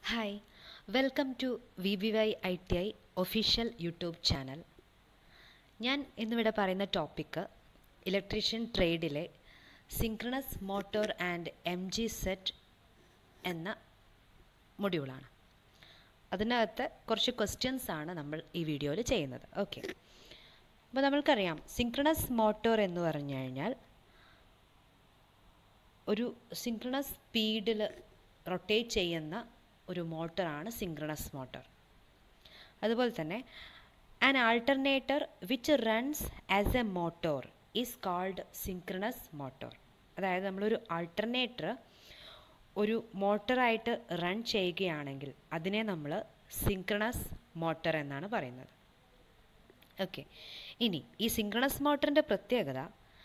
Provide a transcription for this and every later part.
hi welcome to V B Y I T I official YouTube channel ഞാൻ ഇന്നിവിടെ പറയുന്ന topic electrician ട്രേഡിലെ synchronous motor and M G set എന്ന മൊഡ്യൂളാണ് അതിനകത്ത് കുറച്ച് ക്വസ്റ്റ്യൻസ് ആണ് നമ്മൾ ഈ വീഡിയോയിൽ ചെയ്യുന്നത് ഓക്കെ അപ്പോൾ നമ്മൾക്കറിയാം സിങ്ക്രണസ് മോട്ടോർ എന്ന് പറഞ്ഞു കഴിഞ്ഞാൽ ഒരു സിങ്ക്രണസ് സ്പീഡിൽ റൊട്ടേറ്റ് ചെയ്യുന്ന ഒരു മോട്ടറാണ് സിങ്ക്രണസ് മോട്ടോർ അതുപോലെ തന്നെ an alternator which runs as a motor is called synchronous motor അതായത് നമ്മളൊരു ആൾട്ടർനേറ്റർ ഒരു മോട്ടറായിട്ട് റൺ ചെയ്യുകയാണെങ്കിൽ അതിനെ നമ്മൾ സിങ്ക്രണസ് മോട്ടർ എന്നാണ് പറയുന്നത് ഓക്കെ ഇനി ഈ സിങ്ക്രണസ് മോട്ടറിൻ്റെ പ്രത്യേകത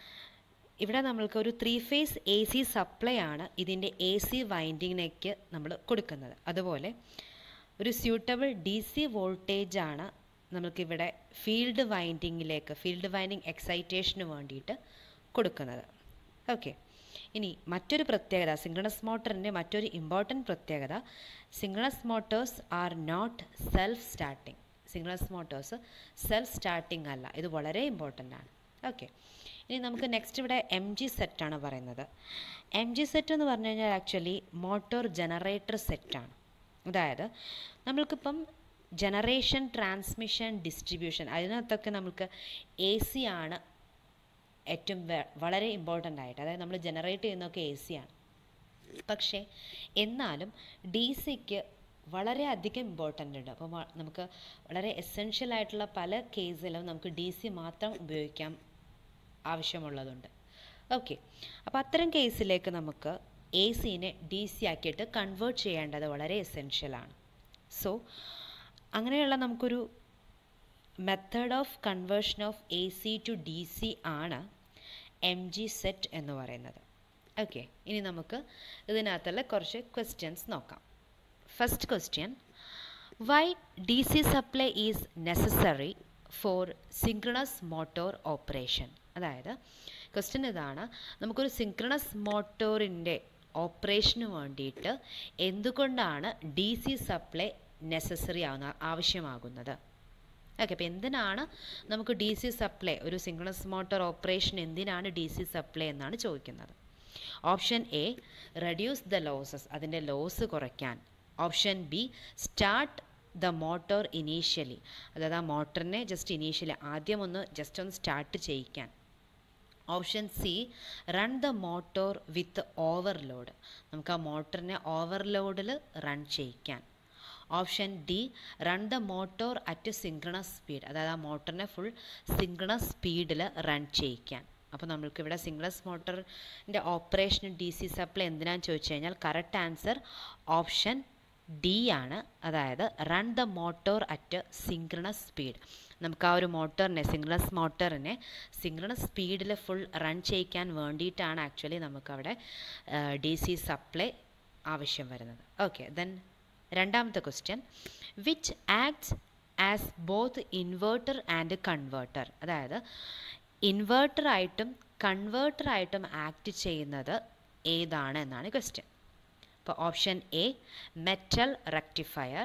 ഇവിടെ നമ്മൾക്ക് ഒരു three phase A C supply ആണ് ഇതിൻ്റെ എ സി വൈൻഡിങ്ങിലേക്ക് നമ്മൾ കൊടുക്കുന്നത് അതുപോലെ ഒരു സ്യൂട്ടബിൾ ഡി സി വോൾട്ടേജ് ആണ് നമുക്കിവിടെ ഫീൽഡ് വൈൻഡിങ്ങിലേക്ക് ഫീൽഡ് വൈൻഡിങ് എക്സൈറ്റേഷന് വേണ്ടിയിട്ട് കൊടുക്കുന്നത് ഓക്കെ ഇനി മറ്റൊരു പ്രത്യേകത സിങ്ക്രണസ് മോട്ടറിൻ്റെ മറ്റൊരു ഇമ്പോർട്ടൻറ്റ് പ്രത്യേകത synchronous motors are not self starting synchronous motors self starting അല്ല ഇത് വളരെ ഇമ്പോർട്ടൻ്റ് ആണ് ഓക്കെ ഇനി നമുക്ക് നെക്സ്റ്റ് ഇവിടെ എം ജി സെറ്റാണ് പറയുന്നത് എം ജി സെറ്റ് എന്ന് പറഞ്ഞു കഴിഞ്ഞാൽ ആക്ച്വലി മോട്ടോർ ജനറേറ്റർ സെറ്റാണ് അതായത് നമ്മൾക്കിപ്പം ജനറേഷൻ ട്രാൻസ്മിഷൻ ഡിസ്ട്രിബ്യൂഷൻ അതിനകത്തൊക്കെ നമുക്ക് എ സി ആണ് ഏറ്റവും വളരെ ഇമ്പോർട്ടൻ്റ് ആയിട്ട് അതായത് നമ്മൾ ജനറേറ്റ് ചെയ്യുന്നതൊക്കെ എ സി ആണ് പക്ഷേ എന്നാലും ഡി സിക്ക് വളരെയധികം ഇമ്പോർട്ടൻ്റ് ഉണ്ട് അപ്പോൾ നമുക്ക് വളരെ എസെൻഷ്യൽ ആയിട്ടുള്ള പല കേസിലും നമുക്ക് ഡി സി മാത്രം ഉപയോഗിക്കാൻ ആവശ്യമുള്ളതുണ്ട് ഓക്കെ അപ്പോൾ അത്തരം കേസിലേക്ക് നമുക്ക് എ സിനെ ഡി സി ആക്കിയിട്ട് കൺവേർട്ട് ചെയ്യേണ്ടത് വളരെ എസെൻഷ്യലാണ് സോ അങ്ങനെയുള്ള നമുക്കൊരു method of conversion of A C to D C ആണ് എം ജി സെറ്റ് എന്ന് പറയുന്നത് ഓക്കെ ഇനി നമുക്ക് ഇതിനകത്തുള്ള കുറച്ച് ക്വസ്റ്റ്യൻസ് നോക്കാം first question why D C supply is necessary for synchronous motor operation അതായത് ക്വസ്റ്റ്യൻ ഇതാണ് നമുക്കൊരു സിങ്ക്രണസ് മോട്ടോറിൻ്റെ ഓപ്പറേഷന് വേണ്ടിയിട്ട് എന്തുകൊണ്ടാണ് ഡി സി സപ്ലൈ നെസസറി ആവുന്ന ആവശ്യമാകുന്നത് ഓക്കെ അപ്പോൾ എന്തിനാണ് നമുക്ക് ഡി സി സപ്ലൈ ഒരു സിങ്ക്രണസ് മോട്ടോർ ഓപ്പറേഷൻ എന്തിനാണ് ഡി സി സപ്ലൈ എന്നാണ് ചോദിക്കുന്നത് option A reduce the losses അതിൻ്റെ ലോസ് കുറയ്ക്കാൻ option B start the motor initially അതായത് ആ മോട്ടറിനെ ജസ്റ്റ് ഇനീഷ്യലി ആദ്യം ഒന്ന് ജസ്റ്റ് ഒന്ന് സ്റ്റാർട്ട് ചെയ്യിക്കാൻ option C run the motor with overload നമുക്ക് ആ മോട്ടറിനെ ഓവർലോഡിൽ റൺ ചെയ്യിക്കാൻ option D run the motor at synchronous speed അതായത് ആ മോട്ടറിനെ ഫുൾ സിങ്ക്രണസ് സ്പീഡിൽ റൺ ചെയ്യിക്കാൻ അപ്പോൾ നമ്മൾക്ക് ഇവിടെ സിംഗ്ലസ് മോട്ടറിൻ്റെ ഓപ്പറേഷൻ ഡി സി സപ്ലൈ എന്തിനാന്ന് ചോദിച്ചു കഴിഞ്ഞാൽ കറക്റ്റ് ആൻസർ ഓപ്ഷൻ ഡി ആണ് അതായത് run the motor at synchronous speed നമുക്ക് ആ ഒരു മോട്ടറിനെ സിങ്ക്രണസ് മോട്ടറിനെ സിങ്ക്രണസ് സ്പീഡിൽ ഫുൾ റൺ ചെയ്യിക്കാൻ വേണ്ടിയിട്ടാണ് ആക്ച്വലി നമുക്കവിടെ ഡി സി സപ്ലൈ ആവശ്യം വരുന്നത് ഓക്കെ ദെൻ രണ്ടാമത്തെ question which acts as both inverter and converter അതായത് ഇൻവേർട്ടറായിട്ടും കൺവേർട്ടറായിട്ടും ആക്ട് ചെയ്യുന്നത് ഏതാണ് എന്നാണ് ക്വസ്റ്റ്യൻ അപ്പോൾ option A metal rectifier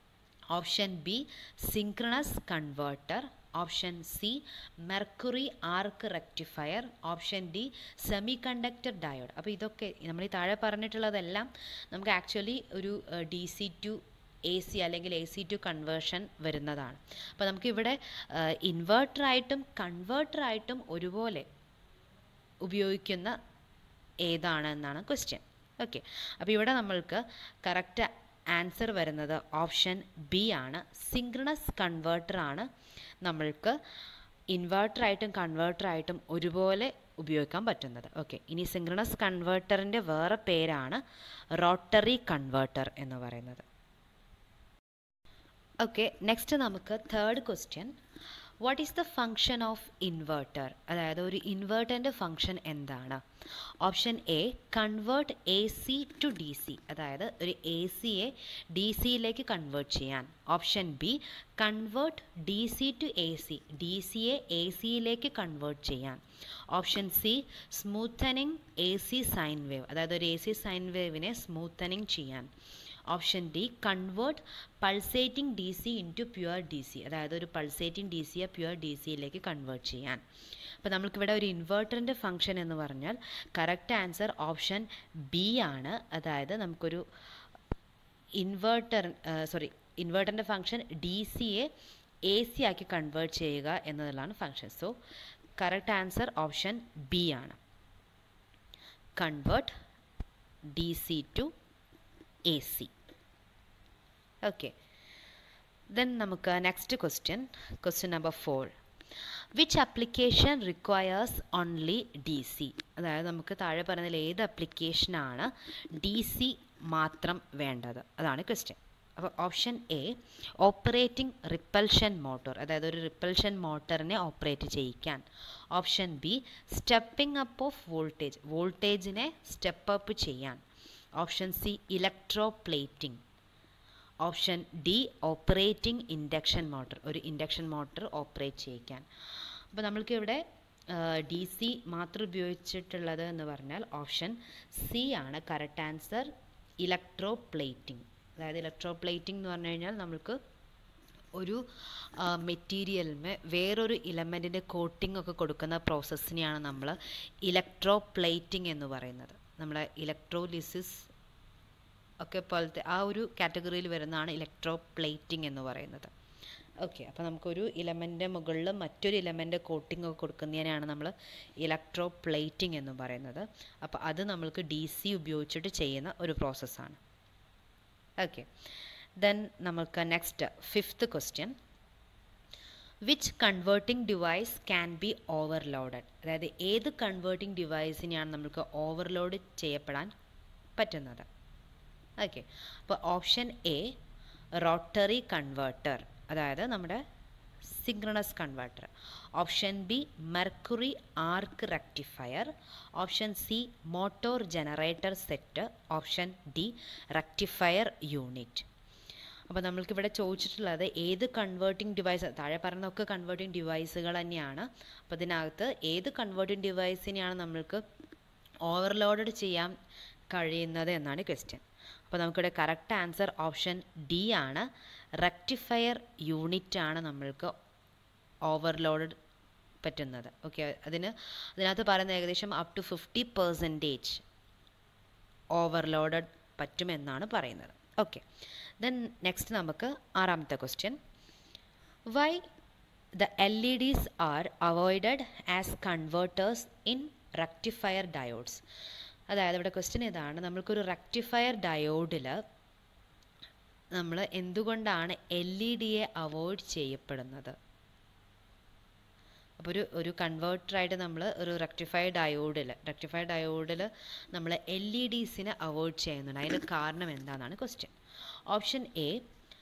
option B synchronous converter option C mercury arc rectifier option D semiconductor diode അപ്പോൾ ഇതൊക്കെ നമ്മൾ ഈ താഴെ പറഞ്ഞിട്ടുള്ളതെല്ലാം നമുക്ക് ആക്ച്വലി ഒരു D C to A C അല്ലെങ്കിൽ എ സി ടു കൺവേർഷൻ വരുന്നതാണ് അപ്പോൾ നമുക്കിവിടെ ഇൻവേർട്ടറായിട്ടും കൺവേർട്ടറായിട്ടും ഒരുപോലെ ഉപയോഗിക്കുന്ന ഏതാണ് എന്നാണ് ക്വസ്റ്റ്യൻ ഓക്കെ അപ്പോൾ ഇവിടെ നമ്മൾക്ക് കറക്റ്റ് ആൻസർ വരുന്നത് ഓപ്ഷൻ ബി ആണ് സിങ്ക്രണസ് കൺവേർട്ടറാണ് നമ്മൾക്ക് ഇൻവേർട്ടറായിട്ടും കൺവേർട്ടറായിട്ടും ഒരുപോലെ ഉപയോഗിക്കാൻ പറ്റുന്നത് ഓക്കെ ഇനി സിങ്ക്രണസ് കൺവേർട്ടറിൻ്റെ വേറെ പേരാണ് റോട്ടറി കൺവേർട്ടർ എന്ന് പറയുന്നത് ഓക്കെ നെക്സ്റ്റ് നമുക്ക് third question what is the function of inverter അതായത് ഒരു ഇൻവേർട്ടറിൻ്റെ ഫങ്ഷൻ എന്താണ് option A convert A C to D C അതായത് ഒരു എ സിയെ ഡി സിയിലേക്ക് കൺവേർട്ട് ചെയ്യാൻ option B convert D C to A C D സിയെ എ സിയിലേക്ക് കൺവേർട്ട് ചെയ്യാൻ option C smoothening A C sine wave അതായത് ഒരു എ സി സൈൻ വേവിനെ സ്മൂത്തനിങ് ചെയ്യാൻ option D convert pulsating D C into pure D C അതായത് ഒരു pulsating D സിയെ പ്യുവർ ഡി സിയിലേക്ക് കൺവേർട്ട് ചെയ്യാൻ അപ്പോൾ നമുക്കിവിടെ ഒരു ഇൻവേർട്ടറിൻ്റെ ഫംഗ്ഷൻ എന്ന് പറഞ്ഞാൽ കറക്റ്റ് ആൻസർ ഓപ്ഷൻ ബി ആണ് അതായത് നമുക്കൊരു ഇൻവേർട്ടർ സോറി ഇൻവേർട്ടറിൻ്റെ ഫംഗ്ഷൻ ഡി സിയെ എ സി ആക്കി കൺവേർട്ട് ചെയ്യുക എന്നതിലാണ് function so correct answer option B ആണ് convert D C to A C okay then നമുക്ക് next question question number four which application requires only D C അതായത് നമുക്ക് താഴെ പറയുന്നതിൽ ഏത് ആപ്ലിക്കേഷനാണ് ഡി സി മാത്രം വേണ്ടത് അതാണ് ക്വസ്റ്റ്യൻ അപ്പോൾ option A operating repulsion motor അതായത് ഒരു റിപ്പൽഷൻ മോട്ടറിനെ ഓപ്പറേറ്റ് ചെയ്യിക്കാൻ option B stepping up of voltage വോൾട്ടേജിനെ സ്റ്റെപ്പ് അപ്പ് ചെയ്യാൻ option C electroplating option D operating induction motor ഒരു ഇൻഡക്ഷൻ മോട്ടർ ഓപ്പറേറ്റ് ചെയ്യിക്കാൻ അപ്പോൾ നമ്മൾക്ക് ഇവിടെ ഡി സി മാത്രം ഉപയോഗിച്ചിട്ടുള്ളത് എന്ന് പറഞ്ഞാൽ ഓപ്ഷൻ സി ആണ് കറക്റ്റ് ആൻസർ ഇലക്ട്രോ പ്ലേറ്റിംഗ് അതായത് ഇലക്ട്രോ പ്ലേറ്റിംഗ് എന്ന് പറഞ്ഞു കഴിഞ്ഞാൽ നമുക്ക് ഒരു മെറ്റീരിയലിന് വേറൊരു ഇലമെൻറ്റിൻ്റെ കോട്ടിംഗ് ഒക്കെ കൊടുക്കുന്ന പ്രോസസ്സിനെയാണ് നമ്മൾ ഇലക്ട്രോ പ്ലേറ്റിംഗ് എന്ന് പറയുന്നത് നമ്മുടെ ഇലക്ട്രോലിസിസ് ഒക്കെ പോലത്തെ ആ ഒരു കാറ്റഗറിയിൽ വരുന്നതാണ് ഇലക്ട്രോ പ്ലേറ്റിംഗ് എന്ന് പറയുന്നത് ഓക്കെ അപ്പോൾ നമുക്കൊരു ഇലമെൻ്റ് മുകളിൽ മറ്റൊരു ഇലമെൻ്റ് കോട്ടിംഗ് ഒക്കെ കൊടുക്കുന്നതിനാണ് നമ്മൾ ഇലക്ട്രോ പ്ലേറ്റിംഗ് എന്ന് പറയുന്നത് അപ്പോൾ അത് നമ്മൾക്ക് ഡി സി ഉപയോഗിച്ചിട്ട് ചെയ്യുന്ന ഒരു പ്രോസസ്സാണ് ഓക്കെ ദെൻ നമുക്ക് next fifth question which converting device can be overloaded അതായത് ഏത് കൺവേർട്ടിംഗ് ഡിവൈസിനെയാണ് നമുക്ക് ഓവർലോഡ് ചെയ്യപ്പെടാൻ പറ്റുന്നത് ഓക്കെ അപ്പോൾ ഓപ്ഷൻ എ റോട്ടറി കൺവേർട്ടർ അതായത് നമ്മുടെ synchronous converter option B mercury arc rectifier option C motor generator set option D rectifier unit അപ്പോൾ നമ്മൾക്കിവിടെ ചോദിച്ചിട്ടുള്ളത് ഏത് കൺവേർട്ടിംഗ് ഡിവൈസ് താഴെ പറഞ്ഞതൊക്കെ കൺവേർട്ടിംഗ് ഡിവൈസുകൾ തന്നെയാണ് അപ്പോൾ ഇതിനകത്ത് ഏത് കൺവേർട്ടിംഗ് ഡിവൈസിനെയാണ് നമ്മൾക്ക് ഓവർലോഡഡ് ചെയ്യാൻ കഴിയുന്നത് എന്നാണ് ക്വസ്റ്റ്യൻ അപ്പോൾ നമുക്കിവിടെ കറക്റ്റ് ആൻസർ ഓപ്ഷൻ ഡി ആണ് റെക്ടിഫയർ യൂണിറ്റ് ആണ് നമ്മൾക്ക് ഓവർലോഡ് പറ്റുന്നത് ഓക്കെ അതിന് അതിനകത്ത് പറയുന്നത് ഏകദേശം up to fifty percentage overloaded പറ്റുമെന്നാണ് പറയുന്നത് ഓക്കെ ദെൻ നെക്സ്റ്റ് നമുക്ക് ആറാമത്തെ question why the L E Ds are avoided as converters in rectifier diodes അതായത് ഇവിടെ ക്വസ്റ്റ്യൻ ഇതാണ് നമ്മൾക്കൊരു റെക്ടിഫയർ ഡയോഡിൽ നമ്മൾ എന്തുകൊണ്ടാണ് എൽ ഇ ഡിയെ അവോയ്ഡ് ചെയ്യപ്പെടുന്നത് അപ്പോൾ ഒരു ഒരു കൺവേർട്ടറായിട്ട് നമ്മൾ ഒരു റെക്ടിഫൈഡ് ഡയോഡിൽ റെക്ടിഫൈഡ് ഡയോഡിൽ നമ്മൾ എൽ ഇ ഡീസിനെ അവോയ്ഡ് ചെയ്യുന്നുണ്ട് അതിൻ്റെ കാരണം എന്താണെന്നാണ് question option A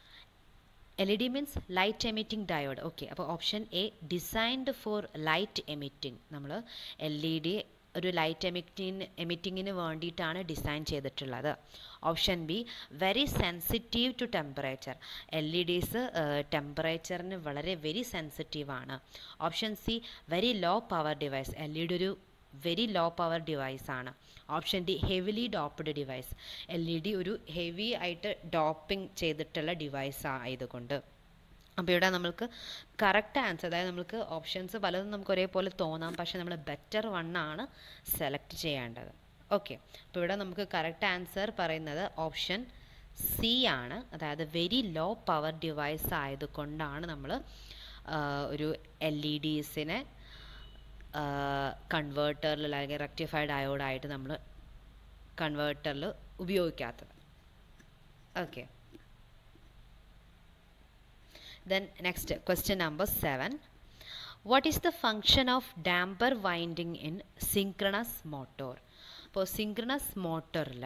L E D means light emitting diode okay അപ്പോൾ option A designed for light emitting നമ്മൾ എൽ ഇ ഡി ഒരു ലൈറ്റ് എമിറ്റിന് എമിറ്റിങ്ങിന് വേണ്ടിയിട്ടാണ് ഡിസൈൻ ചെയ്തിട്ടുള്ളത് option B very sensitive to temperature L E Ds ടെമ്പറേച്ചറിന് വളരെ very sensitive ആണ് option C very low power device L E D ഒരു വെരി ലോ പവർ ഡിവൈസ് ആണ് option D heavily doped device L E D ഒരു heavy ആയിട്ട് doping ചെയ്തിട്ടുള്ള device ആയതുകൊണ്ട് അപ്പോൾ ഇവിടെ നമ്മൾക്ക് കറക്റ്റ് ആൻസർ അതായത് നമുക്ക് ഓപ്ഷൻസ് പലതും നമുക്ക് ഒരേപോലെ തോന്നാം പക്ഷേ നമ്മൾ ബെറ്റർ വൺ ആണ് സെലക്ട് ചെയ്യേണ്ടത് ഓക്കെ അപ്പോൾ ഇവിടെ നമുക്ക് കറക്റ്റ് ആൻസർ പറയുന്നത് ഓപ്ഷൻ സി ആണ് അതായത് വെരി ലോ പവർ ഡിവൈസ് ആയതുകൊണ്ടാണ് നമ്മൾ ഒരു എൽ ഇ ഡിസിനെ കൺവേർട്ടറിൽ അല്ലെങ്കിൽ റെക്ടിഫൈഡ് അയോഡായിട്ട് നമ്മൾ കൺവേർട്ടറിൽ ഉപയോഗിക്കാത്തത് okay then next question number 7 what is the function of damper winding in synchronous motor അപ്പോൾ സിങ്ക്രണസ് മോട്ടറിൽ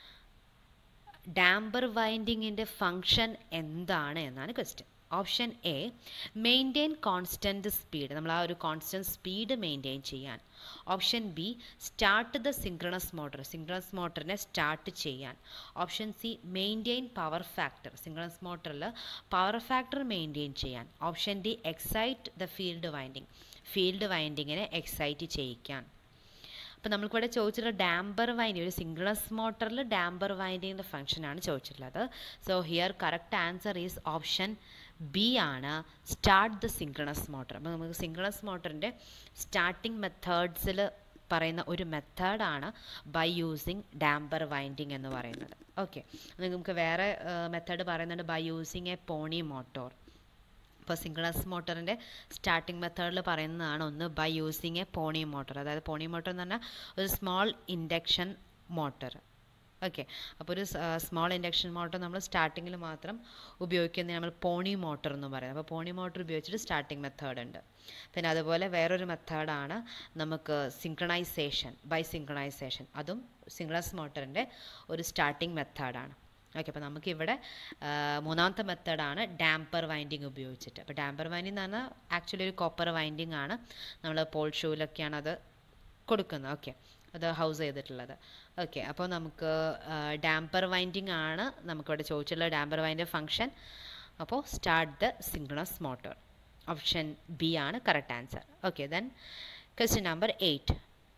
ഡാമ്പർ വൈൻഡിങ്ങിൻ്റെ ഫങ്ഷൻ എന്താണ് എന്നാണ് question option A maintain constant speed നമ്മൾ ആ ഒരു കോൺസ്റ്റൻറ്റ് സ്പീഡ് മെയിൻറ്റെയിൻ ചെയ്യാൻ option B start the synchronous motor synchronous മോട്ടറിനെ സ്റ്റാർട്ട് ചെയ്യാൻ option C maintain power factor synchronous മോട്ടറിൽ പവർ ഫാക്ടർ മെയിൻറ്റെയിൻ ചെയ്യാൻ option D excite the field winding field വൈൻഡിങ്ങിനെ excite ചെയ്യിക്കാൻ അപ്പോൾ നമ്മൾക്കിവിടെ ചോദിച്ചിട്ടുള്ള ഡാമ്പർ വൈൻഡിങ് ഒരു സിംഗ്ലസ് മോട്ടറിൽ ഡാമ്പർ വൈൻഡിങ്ങിൻ്റെ ഫംഗ്ഷനാണ് ചോദിച്ചിട്ടുള്ളത് so here correct answer is option B ആണ് സ്റ്റാർട്ട് ദ സിംഗ്ലണസ് മോട്ടർ അപ്പോൾ നമുക്ക് സിംഗ്ലണസ് മോട്ടറിൻ്റെ സ്റ്റാർട്ടിംഗ് മെത്തേഡ്സിൽ പറയുന്ന ഒരു മെത്തേഡാണ് ബൈ യൂസിങ് ഡാമ്പർ വൈൻഡിങ് എന്ന് പറയുന്നത് ഓക്കെ നമുക്ക് വേറെ മെത്തേഡ് പറയുന്നുണ്ട് by using a pony motor ഇപ്പോൾ സിംഗിളസ് മോട്ടറിൻ്റെ സ്റ്റാർട്ടിംഗ് മെത്തേഡിൽ പറയുന്നതാണ് ഒന്ന് by using a pony motor അതായത് പോണി മോട്ടർ എന്ന് പറഞ്ഞാൽ ഒരു സ്മോൾ ഇൻഡക്ഷൻ മോട്ടർ ഓക്കെ അപ്പോൾ ഒരു സ്മോൾ ഇൻഡക്ഷൻ മോട്ടർ നമ്മൾ സ്റ്റാർട്ടിങ്ങിൽ മാത്രം ഉപയോഗിക്കുന്ന നമ്മൾ പോണി മോട്ടർ എന്ന് പറയുന്നത് അപ്പോൾ പോണി മോട്ടർ ഉപയോഗിച്ചിട്ട് സ്റ്റാർട്ടിംഗ് മെത്തേഡ് ഉണ്ട് പിന്നെ അതുപോലെ വേറൊരു മെത്തേഡാണ് നമുക്ക് സിങ്ക്രണൈസേഷൻ ബൈ സിങ്ക്രണൈസേഷൻ അതും സിംഗ്ലസ് മോട്ടറിൻ്റെ ഒരു സ്റ്റാർട്ടിംഗ് മെത്തേഡാണ് ഓക്കെ അപ്പോൾ നമുക്കിവിടെ മൂന്നാമത്തെ മെത്തേഡാണ് ഡാമ്പർ വൈൻഡിങ് ഉപയോഗിച്ചിട്ട് അപ്പോൾ ഡാമ്പർ വൈൻഡിങ് എന്ന് പറഞ്ഞാൽ ആക്ച്വലി ഒരു കോപ്പർ വൈൻഡിങ് ആണ് നമ്മൾ പോൾ ഷൂവിലൊക്കെയാണ് അത് കൊടുക്കുന്നത് ഓക്കെ അത് ഹൗസ് ചെയ്തിട്ടുള്ളത് ഓക്കെ അപ്പോൾ നമുക്ക് ഡാമ്പർ വൈൻഡിങ് ആണ് നമുക്കിവിടെ ചോദിച്ചിട്ടുള്ള ഡാമ്പർ വൈൻഡിങ് ഫംഗ്ഷൻ അപ്പോൾ start the synchronous motor option B ആണ് correct answer okay then question number eight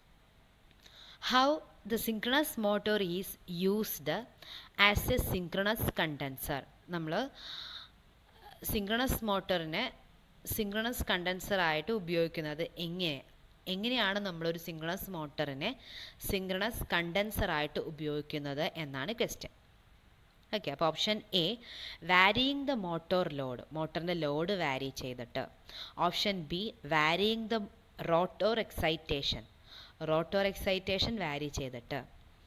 how the synchronous motor is used as a synchronous condenser നമ്മൾ സിങ്ക്രണസ് മോട്ടറിനെ സിങ്ക്രണസ് കണ്ടൻസറായിട്ട് ഉപയോഗിക്കുന്നത് എങ്ങനെ എങ്ങനെയാണ് നമ്മളൊരു സിങ്ക്രണസ് മോട്ടറിനെ സിങ്ക്രണസ് കണ്ടൻസറായിട്ട് ഉപയോഗിക്കുന്നത് എന്നാണ് ക്വസ്റ്റ്യൻ ഓക്കെ അപ്പോൾ option A varying the motor load മോട്ടറിൻ്റെ ലോഡ് വാരി ചെയ്തിട്ട് option B varying the rotor excitation rotor excitation vary ചെയ്തിട്ട്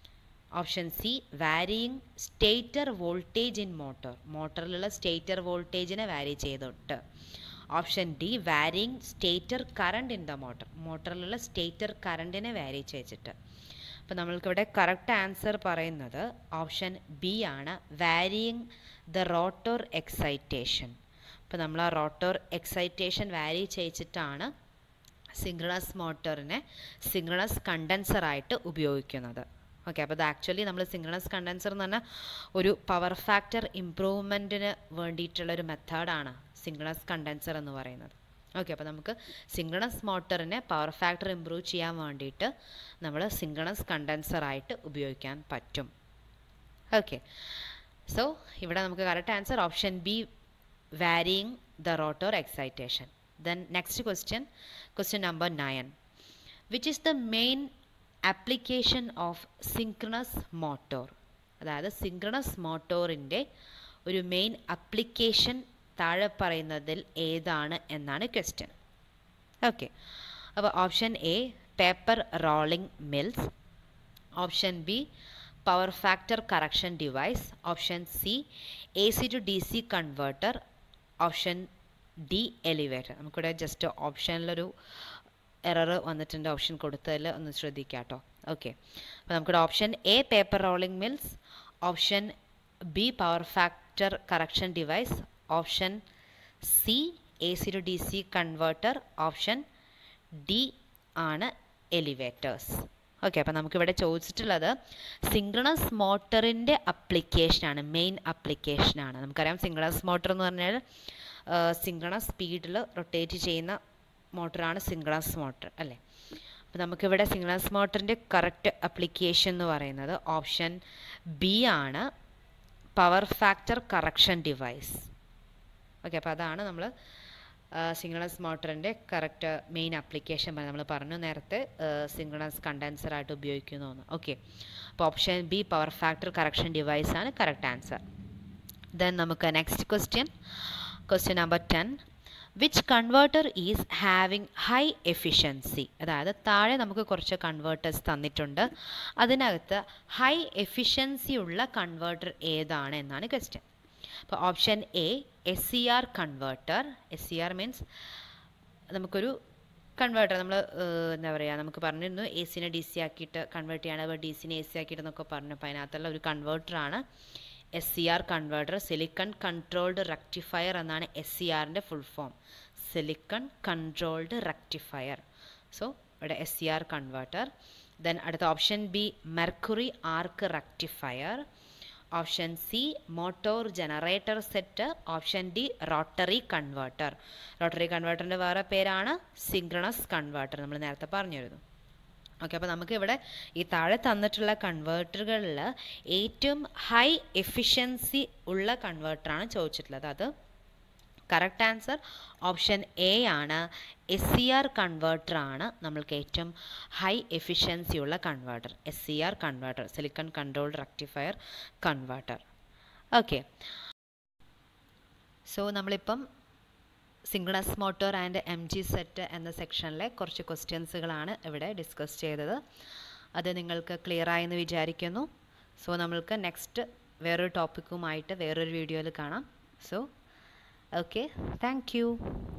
option C varying stator voltage in motor മോട്ടറിലുള്ള സ്റ്റേറ്റർ വോൾട്ടേജിനെ വാരി ചെയ്തിട്ട് option D varying stator current in the motor മോട്ടറിലുള്ള stator കറണ്ടിനെ vary ചെയ്തിട്ട് അപ്പോൾ നമ്മൾക്കിവിടെ കറക്റ്റ് ആൻസർ പറയുന്നത് ഓപ്ഷൻ ബി ആണ് വാരിയിങ് ദ റോട്ടോർ എക്സൈറ്റേഷൻ അപ്പോൾ നമ്മൾ ആ റോട്ടോർ എക്സൈറ്റേഷൻ വാരി ചെയ്യിച്ചിട്ടാണ് സിംഗ്രണസ് മോട്ടറിനെ സിംഗ്രണസ് കണ്ടൻസറായിട്ട് ഉപയോഗിക്കുന്നത് ഓക്കെ അപ്പോൾ ഇത് ആക്ച്വലി നമ്മൾ സിംഗ്രണസ് കണ്ടൻസർ എന്ന് പറഞ്ഞാൽ ഒരു പവർ ഫാക്ടർ ഇമ്പ്രൂവ്മെൻറ്റിന് വേണ്ടിയിട്ടുള്ളൊരു മെത്തേഡാണ് സിംഗ്രണസ് കണ്ടൻസർ എന്ന് പറയുന്നത് ഓക്കെ അപ്പോൾ നമുക്ക് സിംഗ്രണസ് മോട്ടറിനെ പവർ ഫാക്ടർ ഇമ്പ്രൂവ് ചെയ്യാൻ വേണ്ടിയിട്ട് നമ്മൾ സിംഗ്രണസ് കണ്ടൻസറായിട്ട് ഉപയോഗിക്കാൻ പറ്റും ഓക്കെ സോ ഇവിടെ നമുക്ക് correct answer option B varying the rotor excitation then next question question number nine which is the main application of synchronous motor അതായത് സിങ്ക്രണസ് മോട്ടോറിൻ്റെ ഒരു മെയിൻ അപ്ലിക്കേഷൻ താഴെ പറയുന്നതിൽ ഏതാണ് എന്നാണ് ക്വസ്റ്റ്യൻ ഓക്കെ അപ്പോൾ option A paper rolling mills option B power factor correction device option C A C to D C converter option D elevator നമുക്കിവിടെ just ഓപ്ഷനിലൊരു എറർ വന്നിട്ടുണ്ട് ഓപ്ഷൻ കൊടുത്തതിൽ ഒന്ന് ശ്രദ്ധിക്കുക കേട്ടോ ഓക്കെ അപ്പോൾ നമുക്കിവിടെ option A paper rolling mills option B power factor correction device option C A C to D C converter option D ആണ് എലിവേറ്റേഴ്സ് ഓക്കെ അപ്പോൾ നമുക്കിവിടെ ചോദിച്ചിട്ടുള്ളത് സിംഗ്രണസ് മോട്ടറിൻ്റെ അപ്ലിക്കേഷനാണ് മെയിൻ അപ്ലിക്കേഷനാണ് നമുക്കറിയാം സിംഗ്രണസ് മോട്ടർ എന്ന് പറഞ്ഞാൽ സിംഗ്രണസ് സ്പീഡിൽ റൊട്ടേറ്റ് ചെയ്യുന്ന മോട്ടറാണ് സിംഗ്രണസ് മോട്ടർ അല്ലേ അപ്പോൾ നമുക്കിവിടെ സിംഗ്രണസ് മോട്ടറിൻ്റെ കറക്റ്റ് അപ്ലിക്കേഷൻ എന്ന് പറയുന്നത് ഓപ്ഷൻ ബി ആണ് power factor correction device okay അപ്പോൾ അതാണ് നമ്മൾ സിംഗ്രണസ് മോട്ടറിൻ്റെ കറക്റ്റ് മെയിൻ അപ്ലിക്കേഷൻ നമ്മൾ പറഞ്ഞു നേരത്തെ സിംഗ്രണസ് കണ്ടൻസറായിട്ട് ഉപയോഗിക്കുന്നു എന്ന് ഓക്കെ അപ്പോൾ option B power factor correction device ആണ് കറക്റ്റ് ആൻസർ ദെൻ നമുക്ക് next question question number ten which converter is having high efficiency അതായത് താഴെ നമുക്ക് കുറച്ച് കൺവേർട്ടേഴ്സ് തന്നിട്ടുണ്ട് അതിനകത്ത് ഹൈ എഫിഷ്യൻസി ഉള്ള കൺവേർട്ടർ ഏതാണ് എന്നാണ് ക്വസ്റ്റ്യൻ അപ്പോൾ option A S C R converter S C R means നമുക്കൊരു കൺവേർട്ടർ നമ്മൾ എന്താ പറയുക നമുക്ക് പറഞ്ഞിരുന്നു എ സിനെ ഡി സി ആക്കിയിട്ട് കൺവേർട്ട് ചെയ്യണം അതുപോലെ ഡി സിനെ എ സി ആക്കിയിട്ട് എന്നൊക്കെ പറഞ്ഞപ്പോൾ അതിനകത്തുള്ള ഒരു കൺവേർട്ടറാണ് S C R converter silicon controlled rectifier എന്നാണ് എസ് സി ആറിൻ്റെ full form silicon controlled rectifier so ഇവിടെ S C R converter then അടുത്ത option B mercury arc rectifier option C motor generator set option D rotary converter rotary കൺവേർട്ടറിൻ്റെ വേറെ പേരാണ് synchronous converter നമ്മൾ നേരത്തെ പറഞ്ഞിരുന്നു ഓക്കെ അപ്പോൾ നമുക്ക് ഇവിടെ ഈ താഴെ തന്നിട്ടുള്ള കൺവേർട്ടറുകളിൽ ഏറ്റവും ഹൈ എഫിഷ്യൻസി ഉള്ള കൺവേർട്ടറാണ് ചോദിച്ചിട്ടുള്ളത് അത് കറക്റ്റ് ആൻസർ ഓപ്ഷൻ എ ആണ് എസ് സി ആർ കൺവേർട്ടർ ആണ് നമ്മൾക്ക് ഏറ്റവും ഹൈ എഫിഷ്യൻസി ഉള്ള converter S C R converter silicon control rectifier converter okay so നമ്മളിപ്പം synchronous motor and M G set എന്ന സെക്ഷനിലെ കുറച്ച് ക്വസ്റ്റ്യൻസുകളാണ് ഇവിടെ ഡിസ്കസ് ചെയ്തത് അത് നിങ്ങൾക്ക് ക്ലിയർ ആയെന്ന് വിചാരിക്കുന്നു സോ നമ്മൾക്ക് നെക്സ്റ്റ് വേറൊരു ടോപ്പിക്കുമായിട്ട് വേറൊരു വീഡിയോയിൽ കാണാം സോ ഓക്കെ താങ്ക് യു